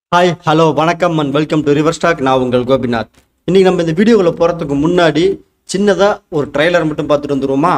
hi hello வணக்கம் and welcome to river stock நான் உங்கள் கோபிநாத் இன்னைக்கு நம்ம இந்த வீடியோக்குள்ள போகிறதுக்கு முன்னாடி சின்னதாக ஒரு ட்ரைலர் மட்டும் பார்த்துட்டு வந்துருவோமா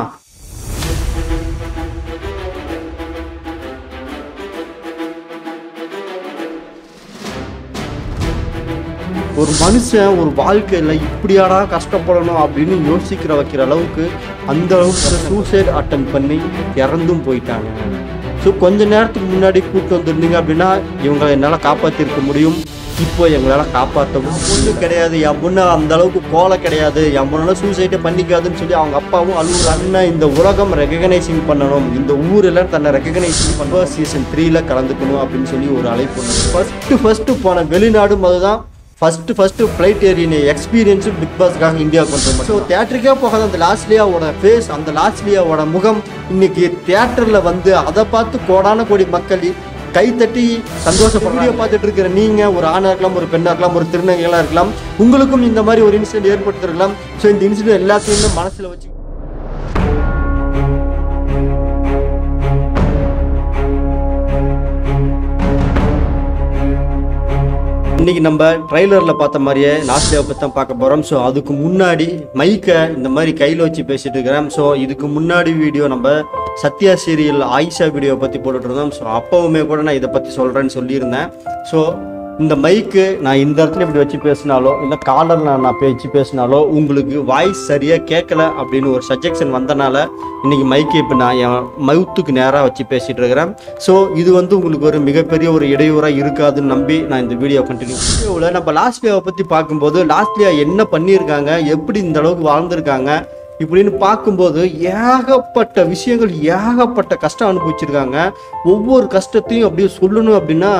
ஒரு மனுஷன் ஒரு வாழ்க்கையில் இப்படியாடா கஷ்டப்படணும் அப்படின்னு யோசிக்கிற வைக்கிற அளவுக்கு அந்த அளவுக்கு சூசைட் அட்டன் பண்ணி இறந்தும் போயிட்டாங்க ஸோ கொஞ்ச நேரத்துக்கு முன்னாடி கூப்பிட்டு வந்திருந்தீங்க அப்படின்னா இவங்களை என்னால் காப்பாற்றிருக்க முடியும் இப்போ எங்களால் காப்பாற்றவும் பொண்ணு கிடையாது என் பொண்ணு அந்த அளவுக்கு கோலை கிடையாது என் பொண்ணால சூசைட்டை பண்ணிக்காதுன்னு சொல்லி அவங்க அப்பாவும் அழுகுற அண்ணன் இந்த உலகம் ரெகனைசிங் பண்ணணும் இந்த ஊரில் தன்னை ரெகனைசிங் பண்ண சீசன் த்ரீல கலந்துக்கணும் அப்படின்னு சொல்லி ஒரு அழைப்பு ஃபஸ்ட்டு ஃபஸ்ட்டு போன வெளிநாடும் அதுதான் ஃபஸ்ட்டு ஃபஸ்ட்டு ஃப்ளைட் ஏறின எக்ஸ்பீரியன்ஸும் பிக் பாஸ்க்காக இந்தியாவுக்கு கொண்டு ஸோ தேட்டருக்கே போகாத அந்த லாஸ்லியாவோட ஃபேஸ் அந்த லாஸ்லியாவோட முகம் இன்னைக்கு தேட்டரில் வந்து அதை பார்த்து கோடான கோடி மக்கள் கை தட்டி சந்தோஷப்பட வீடியோ பார்த்துட்டு இருக்கிற நீங்கள் ஒரு ஆணாக இருக்கலாம் ஒரு பெண்ணாக இருக்கலாம் ஒரு திருநங்கைகளாக இருக்கலாம் உங்களுக்கும் இந்த மாதிரி ஒரு இன்சிடென்ட் ஏற்படுத்திருக்கலாம் ஸோ இந்த இன்சிடென்ட் எல்லாத்தையுமே மனசில் வச்சு இன்னைக்கு நம்ம ட்ரைலரில் பார்த்த மாதிரியே லாஸ்ட்லேயே பற்றி தான் பார்க்க போகிறோம் ஸோ அதுக்கு முன்னாடி மைக்கை இந்த மாதிரி கையில் வச்சு பேசிட்டு இருக்கிறேன் ஸோ இதுக்கு முன்னாடி வீடியோ நம்ம சத்யா சீரியல் ஆயிஷா வீடியோ பற்றி போட்டுட்டு இருந்தோம் ஸோ அப்போவுமே கூட நான் இதை பற்றி சொல்கிறேன்னு சொல்லியிருந்தேன் ஸோ இந்த மைக்கு நான் இந்த இடத்துல இப்படி வச்சு பேசினாலோ இல்லை காலரில் நான் வச்சு பேசினாலோ உங்களுக்கு வாய்ஸ் சரியாக கேட்கல அப்படின்னு ஒரு சஜெக்ஷன் வந்தனால இன்னைக்கு மைக்கு இப்போ நான் என் மவுத்துக்கு நேராக வச்சு பேசிட்டு இருக்கிறேன் ஸோ இது வந்து உங்களுக்கு ஒரு மிகப்பெரிய ஒரு இடையூறாக இருக்காதுன்னு நம்பி நான் இந்த வீடியோ கண்டினியூ வீடியோவில் நம்ம லாஸ்ட்லியாவை பற்றி பார்க்கும்போது லாஸ்ட்லியா என்ன பண்ணியிருக்காங்க எப்படி இந்த அளவுக்கு வாழ்ந்திருக்காங்க இப்படின்னு பார்க்கும்போது ஏகப்பட்ட விஷயங்கள் ஏகப்பட்ட கஷ்டம் அனுபவிச்சிருக்காங்க ஒவ்வொரு கஷ்டத்தையும் அப்படியே சொல்லணும் அப்படின்னா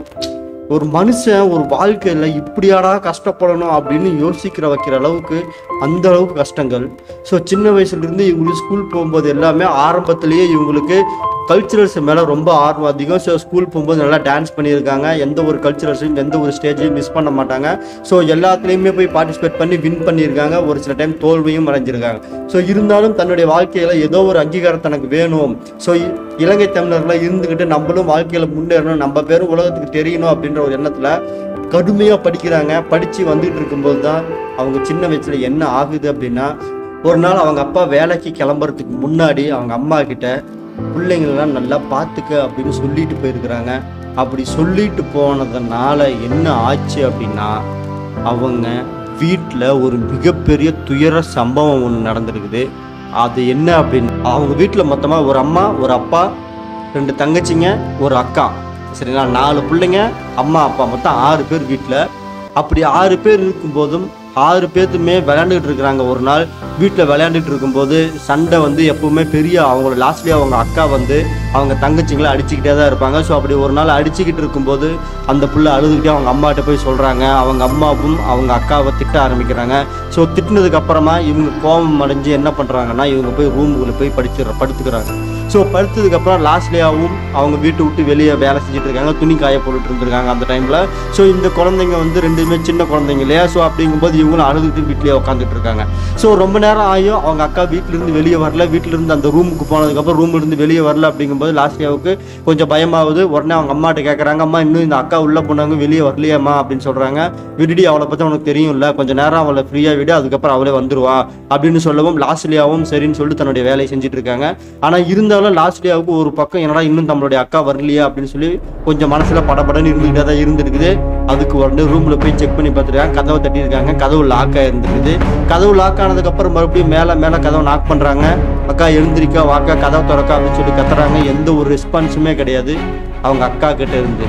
ஒரு மனுஷன் ஒரு வாழ்க்கையில் இப்படியாடா கஷ்டப்படணும் அப்படின்னு யோசிக்கிற வைக்கிற அளவுக்கு அந்த அளவுக்கு கஷ்டங்கள் ஸோ சின்ன வயசுலேருந்து இவங்களுக்கு ஸ்கூல் போகும்போது எல்லாமே ஆரம்பத்திலேயே இவங்களுக்கு கல்ச்சுரல்ஸ் மேலே ரொம்ப ஆர்வம் அதிகம் ஸோ ஸ்கூல் போகும்போது நல்லா டான்ஸ் பண்ணியிருக்காங்க எந்த ஒரு கல்ச்சுரல்ஸையும் எந்த ஒரு ஸ்டேஜையும் மிஸ் பண்ண மாட்டாங்க ஸோ எல்லாத்துலேயுமே போய் பார்ட்டிசிபேட் பண்ணி வின் பண்ணியிருக்காங்க ஒரு சில டைம் தோல்வியும் அடைஞ்சிருக்காங்க ஸோ இருந்தாலும் தன்னுடைய வாழ்க்கையில் ஏதோ ஒரு அங்கீகாரம் தனக்கு வேணும் ஸோ இலங்கை தமிழர்லாம் இருந்துக்கிட்டு நம்மளும் வாழ்க்கையில் முன்னேறணும் நம்ம பேரும் உலகத்துக்கு தெரியணும் அப்படின்ற ஒரு எண்ணத்தில் கடுமையாக படிக்கிறாங்க படித்து வந்துட்டு இருக்கும்போது தான் அவங்க சின்ன வயசுல என்ன ஆகுது அப்படின்னா ஒரு நாள் அவங்க அப்பா வேலைக்கு கிளம்புறதுக்கு முன்னாடி அவங்க அம்மா கிட்ட பிள்ளைங்களெல்லாம் நல்லா பார்த்துக்க அப்படின்னு சொல்லிட்டு போயிருக்கிறாங்க அப்படி சொல்லிட்டு போனதுனால என்ன ஆச்சு அப்படின்னா அவங்க வீட்டில் ஒரு மிகப்பெரிய துயர சம்பவம் ஒன்று நடந்திருக்குது அது என்ன அப்படின்னு அவங்க வீட்டில் மொத்தமாக ஒரு அம்மா ஒரு அப்பா ரெண்டு தங்கச்சிங்க ஒரு அக்கா சரிங்களா நாலு பிள்ளைங்க அம்மா அப்பா மொத்தம் ஆறு பேர் வீட்டில் அப்படி ஆறு பேர் இருக்கும்போதும் ஆறு பேர்த்துமே விளையாண்டுட்டு இருக்கிறாங்க ஒரு நாள் வீட்டில் விளையாண்டுட்டு இருக்கும்போது சண்டை வந்து எப்பவுமே பெரிய அவங்களோட லாஸ்ட்லேயே அவங்க அக்கா வந்து அவங்க தங்கச்சிங்களை அடிச்சுக்கிட்டே தான் இருப்பாங்க ஸோ அப்படி ஒரு நாள் அடிச்சுக்கிட்டு இருக்கும்போது அந்த புள்ள அழுதுகிட்டே அவங்க அம்மாட்ட போய் சொல்கிறாங்க அவங்க அம்மாவும் அவங்க அக்காவை திட்ட ஆரம்பிக்கிறாங்க ஸோ திட்டினதுக்கு அப்புறமா இவங்க கோபம் அடைஞ்சு என்ன பண்ணுறாங்கன்னா இவங்க போய் ரூமுக்குள்ளே போய் படிச்சு படுத்துக்கிறாங்க ஸோ படுத்ததுக்கப்புறம் லாஸ்ட்லேயாவும் அவங்க வீட்டை விட்டு வெளியே வேலை செஞ்சுட்டு இருக்காங்க துணி காய போட்டுட்டு இருந்திருக்காங்க அந்த டைமில் ஸோ இந்த குழந்தைங்க வந்து ரெண்டுமே சின்ன குழந்தைங்க இல்லையா ஸோ அப்படிங்கும்போது இவங்களும் அழுதுகிட்டு வீட்லேயே உட்காந்துட்டு இருக்காங்க ஸோ ரொம்ப நேரம் ஆகியும் அவங்க அக்கா வீட்டிலேருந்து வெளியே வரல வீட்டிலேருந்து அந்த ரூமுக்கு போனதுக்கப்புறம் ரூம்லேருந்து வெளியே வரல அப்படிங்கும்போது லாஸ்ட்லியாவுக்கு கொஞ்சம் பயமாகுது உடனே அவங்க அம்மாட்ட கேட்குறாங்க அம்மா இன்னும் இந்த அக்கா உள்ளே போனாங்க வெளியே வரலையாம்மா அப்படின்னு சொல்கிறாங்க விடுடி அவளை பற்றி உனக்கு தெரியும்ல கொஞ்சம் நேரம் அவளை ஃப்ரீயாக விடு அதுக்கப்புறம் அவளே வந்துருவா அப்படின்னு சொல்லவும் லாஸ்ட்லியாவும் சரின்னு சொல்லிட்டு தன்னுடைய வேலையை செஞ்சுட்டு இருக்காங்க ஆனால் இருந்தாலும் லாஸ்ட்லியாவுக்கு ஒரு பக்கம் என்னடா இன்னும் நம்மளுடைய அக்கா வரலையா அப்படின்னு சொல்லி கொஞ்சம் மனசுல படபடன்னு இருந்துகிட்டே தான் இருந்திருக்குது அதுக்கு உடனே ரூம்ல போய் செக் பண்ணி பார்த்துருக்காங்க கதவை தட்டியிருக்காங்க கதவு லாக் ஆயிருந்துருக்குது கதவு லாக் ஆனதுக்கு அப்புறம் மறுபடியும் மேலே மேலே கதவை நாக் பண்றாங்க அக்கா எழுந்திரிக்கா வாக்கா கதவை திறக்கா அப்படின்னு சொல்லி கத்துறாங்க எந்த ஒரு ரெஸ்பான்ஸுமே கிடையாது அவங்க அக்கா கிட்ட இருந்து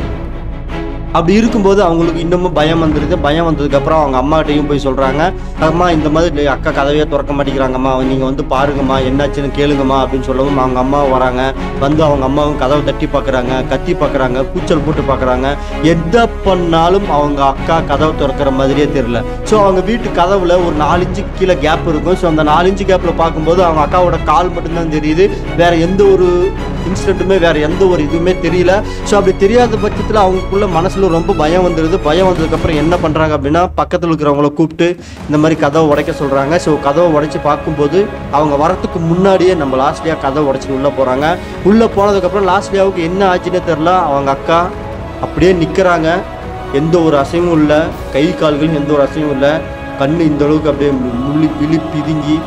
அப்படி இருக்கும்போது அவங்களுக்கு இன்னமும் பயம் வந்துடுது பயம் வந்ததுக்கப்புறம் அவங்க அம்மாட்டையும் போய் சொல்கிறாங்க அம்மா இந்த மாதிரி அக்கா கதவையே திறக்க மாட்டேங்கிறாங்கம்மா நீங்கள் வந்து பாருங்கம்மா என்னாச்சுன்னு கேளுங்கம்மா அப்படின்னு சொல்லவும் அவங்க அம்மா வராங்க வந்து அவங்க அம்மாவும் கதவை தட்டி பார்க்குறாங்க கத்தி பார்க்குறாங்க கூச்சல் போட்டு பார்க்குறாங்க எதை பண்ணாலும் அவங்க அக்கா கதவை திறக்கிற மாதிரியே தெரியல ஸோ அவங்க வீட்டு கதவுல ஒரு நாலு இன்ச்சு கீழே கேப் இருக்கும் ஸோ அந்த நாலு இன்ச்சு கேப்பில் பார்க்கும்போது அவங்க அக்காவோட கால் மட்டும்தான் தெரியுது வேற எந்த ஒரு இன்சிடென்ட்டுமே வேற எந்த ஒரு இதுவுமே தெரியல ஸோ அப்படி தெரியாத பட்சத்தில் அவங்களுக்குள்ள மனசுல ரொம்ப பயம் வந்துடுது பயம் வந்ததுக்கப்புறம் என்ன பண்ணுறாங்க அப்படின்னா பக்கத்தில் இருக்கிறவங்கள கூப்பிட்டு இந்த மாதிரி கதவை உடைக்க சொல்கிறாங்க ஸோ கதவை உடைச்சி பார்க்கும்போது அவங்க வரத்துக்கு முன்னாடியே நம்ம லாஸ்ட்லியாக கதவை உடைச்சிட்டு உள்ளே போகிறாங்க உள்ளே போனதுக்கப்புறம் லாஸ்ட்லியாவுக்கு என்ன ஆச்சுன்னே தெரில அவங்க அக்கா அப்படியே நிற்கிறாங்க எந்த ஒரு அசைவும் இல்லை கை கால்கள் எந்த ஒரு அசைவும் இல்லை கண்ணு இந்த அளவுக்கு அப்படியே முள்ளி விழி பிதுங்கி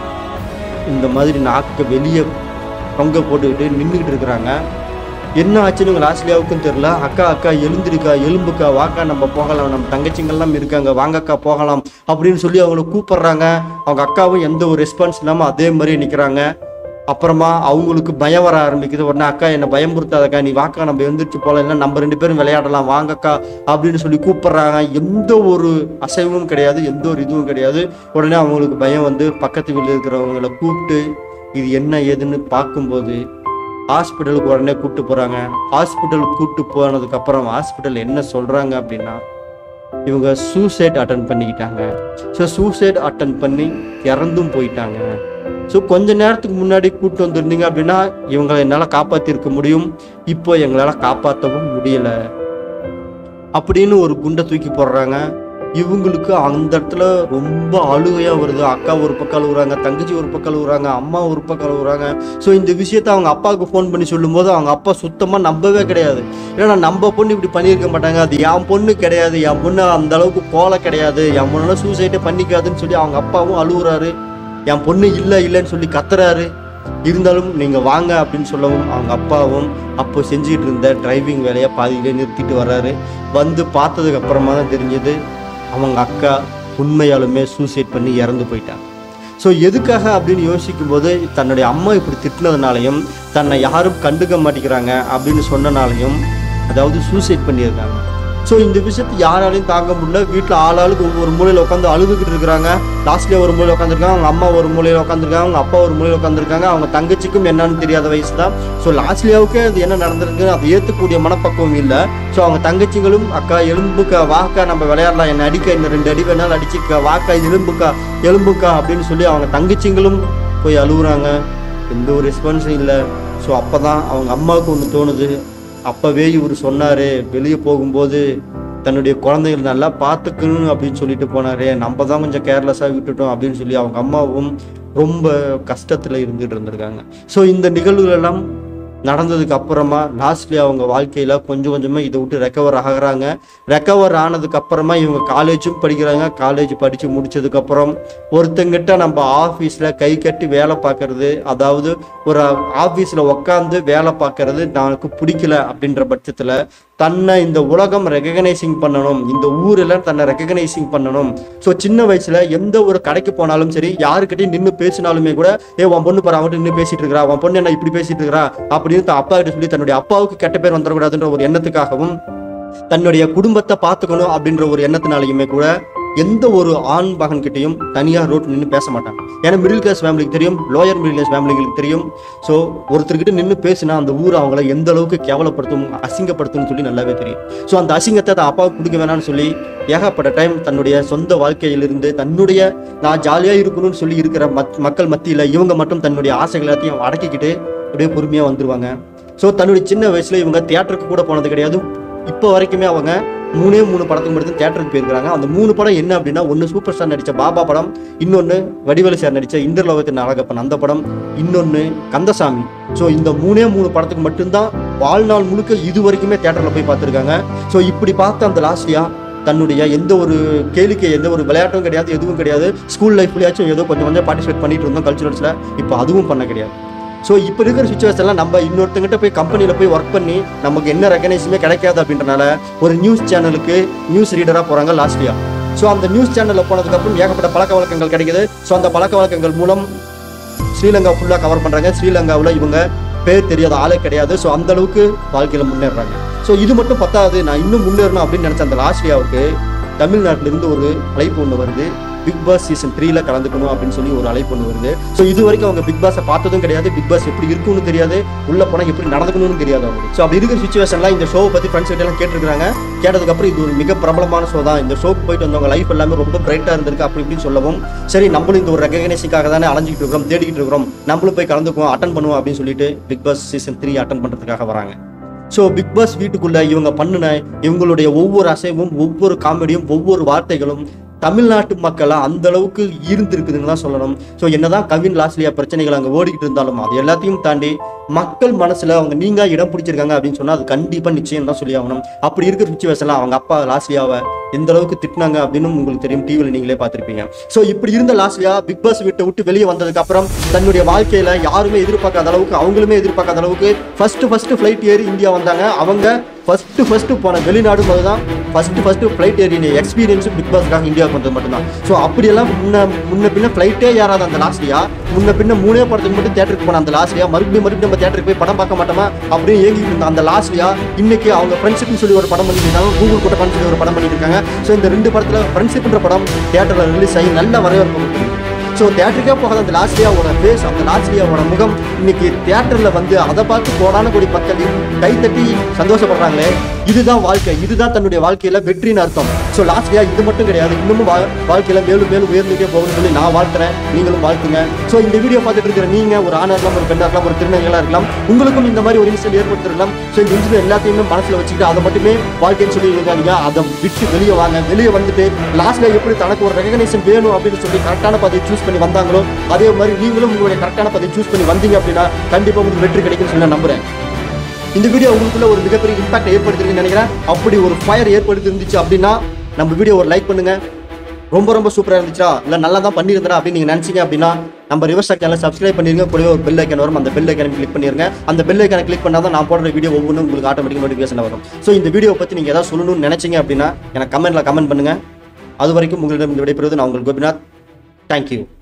இந்த மாதிரி நாக்கை வெளியே தொங்க போட்டுக்கிட்டு நின்றுக்கிட்டு இருக்கிறாங்க என்ன ஆச்சுன்னு உங்கள் ஆஸ்திரேலியாவுக்கும் தெரில அக்கா அக்கா எழுந்திருக்கா எலும்புக்கா வாக்கா நம்ம போகலாம் நம்ம தங்கச்சிங்கெல்லாம் இருக்காங்க வாங்கக்கா போகலாம் அப்படின்னு சொல்லி அவங்கள கூப்பிடுறாங்க அவங்க அக்காவும் எந்த ஒரு ரெஸ்பான்ஸ் இல்லாமல் அதே மாதிரி நிற்கிறாங்க அப்புறமா அவங்களுக்கு பயம் வர ஆரம்பிக்குது உடனே அக்கா என்னை பயமுறுத்தாதக்கா நீ வாக்கா நம்ம எழுந்திரிச்சு போகலாம் இல்லை நம்ம ரெண்டு பேரும் விளையாடலாம் வாங்கக்கா அப்படின்னு சொல்லி கூப்பிடுறாங்க எந்த ஒரு அசைவும் கிடையாது எந்த ஒரு இதுவும் கிடையாது உடனே அவங்களுக்கு பயம் வந்து பக்கத்து வீட்டில் இருக்கிறவங்கள கூப்பிட்டு இது என்ன ஏதுன்னு பார்க்கும்போது ஹாஸ்பிட்டலுக்கு உடனே கூப்பிட்டு போகிறாங்க ஹாஸ்பிட்டலுக்கு கூப்பிட்டு போனதுக்கப்புறம் ஹாஸ்பிட்டல் என்ன சொல்கிறாங்க அப்படின்னா இவங்க சூசைட் அட்டன் பண்ணிக்கிட்டாங்க ஸோ சூசைட் அட்டன் பண்ணி இறந்தும் போயிட்டாங்க ஸோ கொஞ்ச நேரத்துக்கு முன்னாடி கூப்பிட்டு வந்திருந்தீங்க அப்படின்னா இவங்களை என்னால் காப்பாற்றிருக்க முடியும் இப்போ எங்களால் காப்பாற்றவும் முடியல அப்படின்னு ஒரு குண்டை தூக்கி போடுறாங்க இவங்களுக்கு அந்த இடத்துல ரொம்ப அழுகையா வருது அக்கா ஒரு பக்கம் அழுகுறாங்க தங்கச்சி ஒரு பக்கம் அழுகுறாங்க அம்மா ஒரு பக்கம் அழுகுறாங்க ஸோ இந்த விஷயத்த அவங்க அப்பாவுக்கு ஃபோன் பண்ணி சொல்லும்போது அவங்க அப்பா சுத்தமாக நம்பவே கிடையாது ஏன்னா நம்ம பொண்ணு இப்படி பண்ணியிருக்க மாட்டாங்க அது என் பொண்ணு கிடையாது என் பொண்ணு அந்த அளவுக்கு கோலை கிடையாது என் பொண்ணு சூசைட்டே பண்ணிக்காதுன்னு சொல்லி அவங்க அப்பாவும் அழுகுறாரு என் பொண்ணு இல்லை இல்லைன்னு சொல்லி கத்துறாரு இருந்தாலும் நீங்கள் வாங்க அப்படின்னு சொல்லவும் அவங்க அப்பாவும் அப்போ செஞ்சுட்டு இருந்த டிரைவிங் வேலையை பாதியிலே நிறுத்திட்டு வர்றாரு வந்து பார்த்ததுக்கு அப்புறமா தான் தெரிஞ்சது அவங்க அக்கா உண்மையாலுமே சூசைட் பண்ணி இறந்து போயிட்டாங்க ஸோ எதுக்காக அப்படின்னு யோசிக்கும் போது தன்னுடைய அம்மா இப்படி திட்டினதுனாலையும் தன்னை யாரும் கண்டுக்க மாட்டேங்கிறாங்க அப்படின்னு சொன்னனாலையும் அதாவது சூசைட் பண்ணியிருக்காங்க ஸோ இந்த விஷயத்தை யாராலையும் தாங்க முடியல வீட்டில் ஆளாளுக்கு ஒவ்வொரு மூலையில் உட்காந்து அழுதுகிட்டு இருக்கிறாங்க லாஸ்ட்லேயே ஒரு மூலையில் உட்காந்துருக்காங்க அவங்க அம்மா ஒரு மூலையில் உட்காந்துருக்காங்க அவங்க அப்பா ஒரு மூலையில் உட்காந்துருக்காங்க அவங்க தங்கச்சிக்கும் என்னன்னு தெரியாத வயசு தான் ஸோ லாஸ்ட்லியாவுக்கு அது என்ன நடந்திருக்கு அதை ஏற்றக்கூடிய மனப்பக்குவம் இல்லை ஸோ அவங்க தங்கச்சிங்களும் அக்கா எலும்புக்கா வாக்கா நம்ம விளையாடலாம் என்ன அடிக்க இன்னும் ரெண்டு அடி வேணாலும் அடிச்சுக்கா வாக்கா எலும்புக்கா எலும்புக்கா அப்படின்னு சொல்லி அவங்க தங்கச்சிங்களும் போய் அழுகுறாங்க எந்த ஒரு ரெஸ்பான்ஸும் இல்லை ஸோ அப்போ தான் அவங்க அம்மாவுக்கு ஒன்று தோணுது அப்போவே இவர் சொன்னார் வெளியே போகும்போது தன்னுடைய குழந்தைகள் நல்லா பார்த்துக்கணும் அப்படின்னு சொல்லிட்டு போனாரே நம்ம தான் கொஞ்சம் கேர்லெஸ்ஸாக விட்டுட்டோம் அப்படின்னு சொல்லி அவங்க அம்மாவும் ரொம்ப கஷ்டத்தில் இருந்துகிட்டு இருந்திருக்காங்க ஸோ இந்த நிகழ்வுகள் எல்லாம் நடந்ததுக்கு அப்புறமா லாஸ்ட்லி அவங்க வாழ்க்கையில கொஞ்சம் கொஞ்சமா இதை விட்டு ரெக்கவர் ஆகுறாங்க ரெக்கவர் ஆனதுக்கு அப்புறமா இவங்க காலேஜும் படிக்கிறாங்க காலேஜ் படிச்சு முடிச்சதுக்கு அப்புறம் ஒருத்தங்கிட்ட நம்ம ஆஃபீஸ்ல கை கட்டி வேலை பார்க்கறது அதாவது ஒரு ஆஃபீஸ்ல உட்காந்து வேலை பார்க்கறது எனக்கு பிடிக்கல அப்படின்ற பட்சத்துல தன்னை இந்த உலகம் ரெகக்னைசிங் பண்ணணும் இந்த ஊரில் தன்னை ரெகக்னைசிங் பண்ணணும் ஸோ சின்ன வயசுல எந்த ஒரு கடைக்கு போனாலும் சரி யாருக்கிட்டையும் நின்று பேசினாலுமே கூட ஏ உன் பொண்ணு பாரு அவன்கிட்ட நின்று பேசிட்டு இருக்கிறா உன் பொண்ணு என்ன இப்படி பேசிட்டு இருக்கிறா அப்படின்னு தன் அப்பா கிட்ட சொல்லி தன்னுடைய அப்பாவுக்கு கெட்ட பேர் வந்துடக்கூடாதுன்ற ஒரு எண்ணத்துக்காகவும் தன்னுடைய குடும்பத்தை பார்த்துக்கணும் அப்படின்ற ஒரு எண்ணத்தினாலையுமே கூட எந்த ஒரு ஆண் மகன் கிட்டையும் தனியாக ரோட் நின்று பேச மாட்டாங்க ஏன்னா மிடில் கிளாஸ் ஃபேமிலிக்கு தெரியும் லோயர் மிடில் கிளாஸ் ஃபேமிலிகளுக்கு தெரியும் ஸோ ஒருத்தர்கிட்ட நின்று பேசினா அந்த ஊர் அவங்கள எந்த அளவுக்கு கேவலப்படுத்தும் அசிங்கப்படுத்தும்னு சொல்லி நல்லாவே தெரியும் ஸோ அந்த அசிங்கத்தை தான் அப்பாவுக்கு கொடுக்க வேணாம்னு சொல்லி ஏகப்பட்ட டைம் தன்னுடைய சொந்த வாழ்க்கையிலிருந்து தன்னுடைய நான் ஜாலியாக இருக்கணும்னு சொல்லி இருக்கிற மத் மக்கள் மத்தியில் இவங்க மட்டும் தன்னுடைய ஆசைகள் எல்லாத்தையும் அடக்கிக்கிட்டு அப்படியே பொறுமையாக வந்துருவாங்க ஸோ தன்னுடைய சின்ன வயசுல இவங்க தியேட்டருக்கு கூட போனது கிடையாது இப்போ வரைக்குமே அவங்க மூணே மூணு படத்துக்கு மட்டும் தியேட்டருக்கு போயிருக்காங்க அந்த மூணு படம் என்ன அப்படின்னா ஒன்று சூப்பர் ஸ்டார் நடித்த பாபா படம் இன்னொன்று வடிவேலு சார் நடித்த இந்திரலோகத்தின் அழகப்பன் அந்த படம் இன்னொன்று கந்தசாமி ஸோ இந்த மூணே மூணு படத்துக்கு மட்டும்தான் வாழ்நாள் முழுக்க இது வரைக்குமே தியேட்டரில் போய் பார்த்துருக்காங்க ஸோ இப்படி பார்த்த அந்த லாஸ்டியா தன்னுடைய எந்த ஒரு கேளிக்கை எந்த ஒரு விளையாட்டும் கிடையாது எதுவும் கிடையாது ஸ்கூல் லைஃப்லயாச்சும் ஏதோ கொஞ்சம் கொஞ்சம் பார்ட்டிசிபேட் பண்ணிட்டு இருந்தோம் கல்ச்சுரல்ஸில் இப்போ அதுவும் பண்ண கிடையாது ஸோ இப்போ இருக்கிற சுச்சுவேஷன்லாம் நம்ம இன்னொருத்தங்கிட்ட போய் கம்பெனியில் போய் ஒர்க் பண்ணி நமக்கு என்ன ரெகனைஸுமே கிடைக்காது அப்படின்றனால ஒரு நியூஸ் சேனலுக்கு நியூஸ் ரீடராக போகிறாங்க லாஸ்ட் இயர் ஸோ அந்த நியூஸ் சேனலில் போனதுக்கப்புறம் ஏகப்பட்ட பழக்க வழக்கங்கள் கிடைக்குது ஸோ அந்த பழக்க வழக்கங்கள் மூலம் ஸ்ரீலங்கா ஃபுல்லாக கவர் பண்ணுறாங்க ஸ்ரீலங்காவில் இவங்க பேர் தெரியாத ஆளே கிடையாது ஸோ அந்த அளவுக்கு வாழ்க்கையில் முன்னேறுறாங்க ஸோ இது மட்டும் பத்தாது நான் இன்னும் முன்னேறணும் அப்படின்னு நினச்ச அந்த லாஸ்ட்லியாவுக்கு தமிழ்நாட்டிலிருந்து ஒரு அழைப்பு ஒன்று வருது பிக் பாஸ் சீசன் த்ரீல கலந்துக்கணும் அப்படின்னு சொல்லி ஒரு அழைப்பு ஒன்று வருது ஸோ இது வரைக்கும் அவங்க பிக் பாஸை பார்த்ததும் கிடையாது பிக் பாஸ் எப்படி இருக்கும்னு தெரியாது உள்ள போனால் எப்படி நடந்துக்கணும்னு தெரியாது அவங்க ஸோ அப்படி இருக்கிற சுச்சுவேஷன்ல இந்த ஷோவை பற்றி ஃப்ரெண்ட்ஸ் கிட்ட எல்லாம் கேட்டிருக்காங்க கேட்டதுக்கப்புறம் இது ஒரு மிக பிரபலமான ஷோ தான் இந்த ஷோக்கு போயிட்டு வந்தவங்க லைஃப் எல்லாமே ரொம்ப பிரைட்டாக இருந்திருக்கு அப்படி இப்படின்னு சொல்லவும் சரி நம்மளும் இந்த ஒரு ரெகனைசிங்காக தானே அலைஞ்சிட்டு இருக்கிறோம் தேடிக்கிட்டு இருக்கிறோம் நம்மளும் போய் கலந்துக்குவோம் அட்டன் பண்ணுவோம் அப்படின்னு சொல்லிட்டு Bigg Boss season three attend பண்ணுறதுக்காக வராங்க ஸோ பிக் பாஸ் வீட்டுக்குள்ள இவங்க பண்ணின இவங்களுடைய ஒவ்வொரு அசைவும் ஒவ்வொரு காமெடியும் ஒவ்வொரு வார்த்தைகளும் தமிழ்நாட்டு மக்களை அந்த அளவுக்கு ஈர்ந்திருக்குதுன்னு தான் சொல்லணும் ஸோ என்னதான் கவின் லாஸ்லியா பிரச்சனைகள் அங்கே ஓடிக்கிட்டு இருந்தாலும் அது எல்லாத்தையும் தாண்டி மக்கள் மனசுல அவங்க நீங்க இடம் பிடிச்சிருக்காங்க அப்படின்னு சொன்னா அது கண்டிப்பா நிச்சயம் தான் சொல்லி ஆகணும் அப்படி இருக்கிற சுச்சுவேஷன்ல அவங்க அப்பா லாஸ்லியாவை எந்த அளவுக்கு திட்டினாங்க அப்படின்னு உங்களுக்கு தெரியும் டிவியில் நீங்களே பார்த்திருப்பீங்க ஸோ இப்படி இருந்த லாஸ்லியா பிக் பாஸ் வீட்டை விட்டு வெளியே வந்ததுக்கு அப்புறம் தன்னுடைய வாழ்க்கையில யாருமே எதிர்பார்க்காத அளவுக்கு அவங்களுமே எதிர்பார்க்காத அளவுக்கு ஃபர்ஸ்ட் ஃபர்ஸ்ட் ஃபிளைட் ஏறி இந்தியா வந்தாங்க அவங்க ஃபர்ஸ்ட் ஃபர்ஸ்ட் போன வெளிநாடு போது தான் ஃபர்ஸ்ட் ஃபர்ஸ்ட் ஃபிளைட் ஏறின எக்ஸ்பீரியன்ஸ் பிக் பாஸ்க்காக இந்தியாவுக்கு வந்தது மட்டும்தான் ஸோ அப்படியெல்லாம் முன்ன முன்ன பின்ன ஃபிளைட்டே ஏறாத அந்த லாஸ்ட்லியா முன்ன பின்ன மூணே படத்துக்கு மட்டும் தேட்டருக்கு போன அந்த லாஸ்ட்லியா மறுபடியும் மறுபடியும் நம்ம தேட்டருக்கு போய் படம் பார்க்க மாட்டோமா அப்படியே ஏங்கிட்டு இருந்த அந்த லாஸ்ட்லியா இன்னைக்கு அவங்க ஃப்ரெண்ட்ஷிப்னு சொல்லி ஒரு படம் பண்ணிட்டு இருக்காங்க கூகுள் கூட்டப்பான்னு சொல்லி ஒரு படம் பண்ணிட்டு இருக்காங்க ஸோ இந்த ரெண்டு படத்துல ஃப்ரெண்ட்ஷிப்ன்ற படம் தேட்டரில் ரிலீஸ் ஆகி நல்ல வரவேற்பு கொடுக்குது ஸோ தேட்டருக்கே போகாத அந்த லாஸ்ட்லியாவோட ஃபேஸ் அந்த லாஸ்ட்லியாவோட முகம் இன்னைக்கு தேட்டரில் வந்து அதை பார்த்து கோடான கோடி மக்கள் கைத்தட்டி சந்தோஷப்படுறாங்களே இதுதான் வாழ்க்கை இதுதான் தன்னுடைய வாழ்க்கையில வெற்றின்னு அர்த்தம் ஸோ லாஸ்ட்லியா இது மட்டும் கிடையாது இன்னமும் வா- வாழ்க்கையில மேலும் மேலும் உயர்ந்துட்டே போகணும்னு சொல்லி நான் வாழ்த்துறேன் நீங்களும் வாழ்த்துங்க ஸோ இந்த வீடியோ பார்த்துட்டு இருக்கிற நீங்க ஒரு ஆணா இருக்கலாம் ஒரு பெண்ணா இருக்கலாம் ஒரு திருநங்கைகளா இருக்கலாம் உங்களுக்கும் இந்த மாதிரி ஒரு இன்சிடென்ட் ஏற்படுத்திருக்கலாம் ஸோ இந்த இன்சிடென்ட் எல்லாத்தையுமே மனசுல வச்சுக்கிட்டு அதை மட்டுமே வாழ்க்கைன்னு சொல்லி இருக்காங்க அதை விட்டு வெளியே வாங்க வெளியே வந்துட்டு லாஸ்ட்ல எப்படி தனக்கு ஒரு ரெகனைசேஷன் வேணும் அப்படின்னு சொல்லி கரெக்டான பாதையை சூஸ் பண்ணி வந்தாங்களோ அதே மாதிரி நீங்களும் உங்களுடைய கரெக்டான பாதையை சூஸ் பண்ணி வந்தீங்க அப்படின்னா கண்டிப்பா உங்களுக்கு வெற்றி கிடைக்கும்னு சொல்லி நான் நம்புறேன் இந்த வீடியோ உங்களுக்குள்ள ஒரு மிகப்பெரிய இம்பாக்ட் ஏற்படுத்திருக்குன்னு நினைக்கிறேன் அப்படி ஒரு ஃபயர் ஏற்படுத்தி இருந்துச்சு அப்படின்னா நம்ம வீடியோ ஒரு லைக் பண்ணுங்க ரொம்ப ரொம்ப சூப்பராக இருந்துச்சா இல்லை நல்லா தான் பண்ணியிருந்தா அப்படின்னு நீங்கள் நினச்சிங்க அப்படின்னா நம்ம ரிவர்ஸ் சேனலை சப்ஸ்கிரைப் பண்ணிருங்க கூடவே ஒரு பெல் ஐக்கன் வரும் அந்த பெல் ஐக்கனை கிளிக் பண்ணிருங்க அந்த பெல் ஐக்கனை கிளிக் பண்ணால் தான் நான் போடுற வீடியோ ஒவ்வொன்றும் உங்களுக்கு ஆட்டோமேட்டிக் நோட்டிஃபிகேஷன் வரும் ஸோ இந்த வீடியோ பற்றி நீங்கள் ஏதாவது சொல்லணும்னு நினைச்சீங்க அப்படின்னா எனக்கு கமெண்ட்ல கமெண்ட் பண்ணுங்க அது வரைக்கும் உங்களிடம் இந்த விடைபெறுவது நான் உங்களுக்கு கோபிநாத் தேங்க்யூ